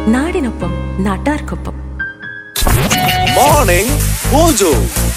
നാടിനൊപ്പം നാട്ടാർക്കൊപ്പം morning mojo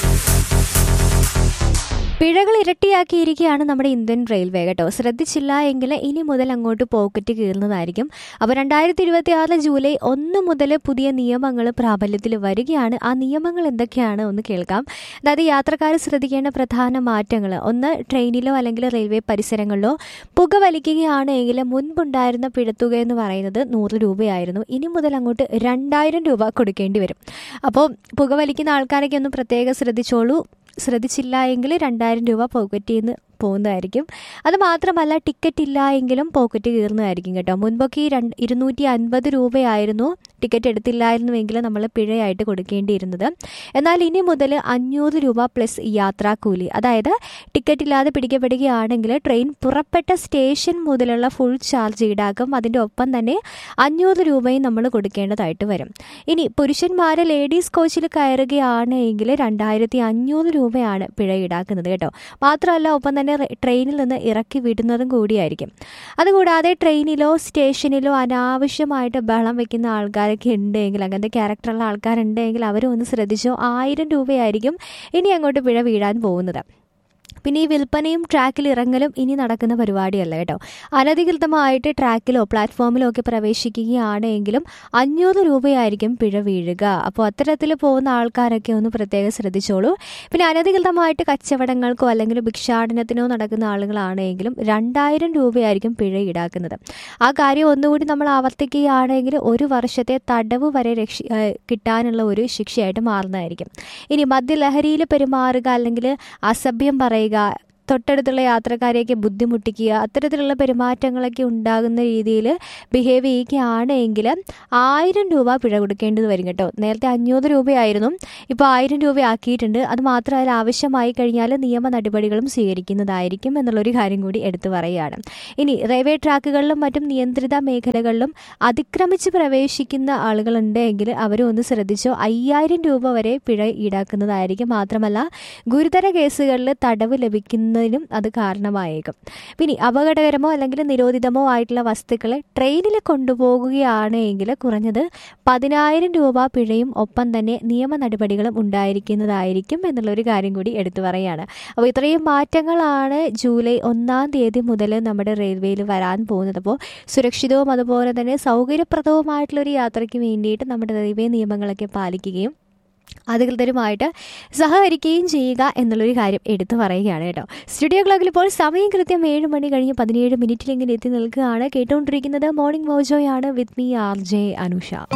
പിഴകൾ ഇരട്ടിയാക്കിയിരിക്കുകയാണ് നമ്മുടെ ഇന്ത്യൻ റെയിൽവേ കേട്ടോ ശ്രദ്ധിച്ചില്ല എങ്കിൽ ഇനി മുതൽ അങ്ങോട്ട് പോക്കറ്റ് കീറുന്നതായിരിക്കും അപ്പോൾ രണ്ടായിരത്തി ഇരുപത്തി ആറിലെ ജൂലൈ ഒന്ന് മുതൽ പുതിയ നിയമങ്ങൾ പ്രാബല്യത്തിൽ വരികയാണ് ആ നിയമങ്ങൾ എന്തൊക്കെയാണ് ഒന്ന് കേൾക്കാം അതായത് യാത്രക്കാർ ശ്രദ്ധിക്കേണ്ട പ്രധാന മാറ്റങ്ങൾ ഒന്ന് ട്രെയിനിലോ അല്ലെങ്കിൽ റെയിൽവേ പരിസരങ്ങളിലോ പുക വലിക്കുകയാണ് എങ്കിൽ മുൻപുണ്ടായിരുന്ന പിഴത്തുക എന്ന് പറയുന്നത് നൂറ് രൂപയായിരുന്നു ഇനി മുതൽ അങ്ങോട്ട് രണ്ടായിരം രൂപ കൊടുക്കേണ്ടി വരും അപ്പോൾ പുക വലിക്കുന്ന ആൾക്കാരൊക്കെ ഒന്ന് പ്രത്യേകം ശ്രദ്ധിച്ചോളൂ ശ്രദ്ധിച്ചില്ല എങ്കിൽ രണ്ടായിരം രൂപ പോക്കറ്റിൽ നിന്ന് പോകുന്നതായിരിക്കും അത് മാത്രമല്ല ടിക്കറ്റ് ഇല്ല എങ്കിലും പോക്കറ്റ് കീറുന്നതായിരിക്കും കേട്ടോ മുൻപൊക്കെ ഈ രണ്ട് ഇരുന്നൂറ്റി അൻപത് രൂപയായിരുന്നു ടിക്കറ്റ് എടുത്തില്ലായിരുന്നുവെങ്കിൽ നമ്മൾ പിഴയായിട്ട് കൊടുക്കേണ്ടിയിരുന്നത് എന്നാൽ ഇനി മുതൽ അഞ്ഞൂറ് രൂപ പ്ലസ് യാത്രാക്കൂലി അതായത് ടിക്കറ്റ് ഇല്ലാതെ പിടിക്കപ്പെടുകയാണെങ്കിൽ ട്രെയിൻ പുറപ്പെട്ട സ്റ്റേഷൻ മുതലുള്ള ഫുൾ ചാർജ് ഈടാക്കും അതിൻ്റെ ഒപ്പം തന്നെ അഞ്ഞൂറ് രൂപയും നമ്മൾ കൊടുക്കേണ്ടതായിട്ട് വരും ഇനി പുരുഷന്മാർ ലേഡീസ് കോച്ചിൽ കയറുകയാണ് എങ്കിൽ രണ്ടായിരത്തി അഞ്ഞൂറ് രൂപയാണ് പിഴ ഈടാക്കുന്നത് കേട്ടോ മാത്രമല്ല ഒപ്പം തന്നെ റെ- ട്രെയിനിൽ നിന്ന് ഇറക്കി വിടുന്നതും കൂടിയായിരിക്കും അതുകൂടാതെ ട്രെയിനിലോ സ്റ്റേഷനിലോ അനാവശ്യമായിട്ട് ബഹളം വെക്കുന്ന ആൾക്കാരൊക്കെ ഉണ്ടെങ്കിൽ അങ്ങനത്തെ ക്യാരക്ടറുള്ള ആൾക്കാരുണ്ടെങ്കിൽ അവരും ഒന്ന് ശ്രദ്ധിച്ചോ ആയിരം രൂപയായിരിക്കും ഇനി അങ്ങോട്ട് പിഴ വീഴാൻ പോകുന്നത് പിന്നെ ഈ വിൽപ്പനയും ട്രാക്കിൽ ഇറങ്ങലും ഇനി നടക്കുന്ന പരിപാടിയല്ല കേട്ടോ അനധികൃതമായിട്ട് ട്രാക്കിലോ പ്ലാറ്റ്ഫോമിലോ ഒക്കെ പ്രവേശിക്കുകയാണ് എങ്കിലും അഞ്ഞൂറ് രൂപയായിരിക്കും പിഴ വീഴുക അപ്പോൾ അത്തരത്തിൽ പോകുന്ന ആൾക്കാരൊക്കെ ഒന്ന് പ്രത്യേകം ശ്രദ്ധിച്ചോളൂ പിന്നെ അനധികൃതമായിട്ട് കച്ചവടങ്ങൾക്കോ അല്ലെങ്കിൽ ഭിക്ഷാടനത്തിനോ നടക്കുന്ന ആളുകളാണെങ്കിലും രണ്ടായിരം രൂപയായിരിക്കും പിഴ ഈടാക്കുന്നത് ആ കാര്യം ഒന്നുകൂടി നമ്മൾ ആവർത്തിക്കുകയാണെങ്കിൽ ഒരു വർഷത്തെ തടവ് വരെ രക്ഷ ഏഹ് കിട്ടാനുള്ള ഒരു ശിക്ഷയായിട്ട് മാറുന്നതായിരിക്കും ഇനി മദ്യലഹരിയിൽ പെരുമാറുക അല്ലെങ്കിൽ അസഭ്യം പറയുക തൊട്ടടുത്തുള്ള യാത്രക്കാരെയൊക്കെ ബുദ്ധിമുട്ടിക്കുക അത്തരത്തിലുള്ള പെരുമാറ്റങ്ങളൊക്കെ ഉണ്ടാകുന്ന രീതിയിൽ ബിഹേവ് ചെയ്യുകയാണ് എങ്കിൽ ആയിരം രൂപ പിഴ കൊടുക്കേണ്ടത് വരും കേട്ടോ നേരത്തെ അഞ്ഞൂറ് രൂപയായിരുന്നു ഇപ്പോൾ ആയിരം രൂപ ആക്കിയിട്ടുണ്ട് അത് മാത്രമല്ല ആവശ്യമായി കഴിഞ്ഞാൽ നിയമ നടപടികളും സ്വീകരിക്കുന്നതായിരിക്കും എന്നുള്ളൊരു കാര്യം കൂടി എടുത്തു പറയുകയാണ് ഇനി റെയിൽവേ ട്രാക്കുകളിലും മറ്റും നിയന്ത്രിത മേഖലകളിലും അതിക്രമിച്ച് പ്രവേശിക്കുന്ന ആളുകളുണ്ടെങ്കിൽ അവരും ഒന്ന് ശ്രദ്ധിച്ചോ അയ്യായിരം രൂപ വരെ പിഴ ഈടാക്കുന്നതായിരിക്കും മാത്രമല്ല ഗുരുതര കേസുകളിൽ തടവ് ലഭിക്കുന്നതിനും അത് കാരണമായേക്കും പിന്നെ അപകടകരമോ അല്ലെങ്കിൽ നിരോധിതമോ ആയിട്ടുള്ള വസ്തുക്കളെ ട്രെയിനിൽ കൊണ്ടുപോകുകയാണ് എങ്കിൽ കുറഞ്ഞത് പതിനായിരം രൂപ പിഴയും ഒപ്പം തന്നെ നിയമ നടപടികളും ഉണ്ടായിരിക്കുന്നതായിരിക്കും എന്നുള്ളൊരു കാര്യം കൂടി എടുത്തു പറയുകയാണ് അപ്പോൾ ഇത്രയും മാറ്റങ്ങളാണ് ജൂലൈ ഒന്നാം തീയതി മുതൽ നമ്മുടെ റെയിൽവേയിൽ വരാൻ പോകുന്നത് അപ്പോൾ സുരക്ഷിതവും അതുപോലെ തന്നെ സൗകര്യപ്രദവുമായിട്ടുള്ളൊരു യാത്രയ്ക്ക് വേണ്ടിയിട്ട് നമ്മുടെ റെയിൽവേ നിയമങ്ങളൊക്കെ പാലിക്കുകയും അധികൃതരുമായിട്ട് സഹകരിക്കുകയും ചെയ്യുക എന്നുള്ളൊരു കാര്യം എടുത്തു പറയുകയാണ് കേട്ടോ സ്റ്റുഡിയോ ക്ലോക്കിൽ ഇപ്പോൾ സമയം കൃത്യം ഏഴ് മണി കഴിഞ്ഞ് പതിനേഴ് മിനിറ്റിൽ ഇങ്ങനെ എത്തി നിൽക്കുകയാണ് കേട്ടുകൊണ്ടിരിക്കുന്നത് മോർണിംഗ് മോജോയാണ് with me R J Anusha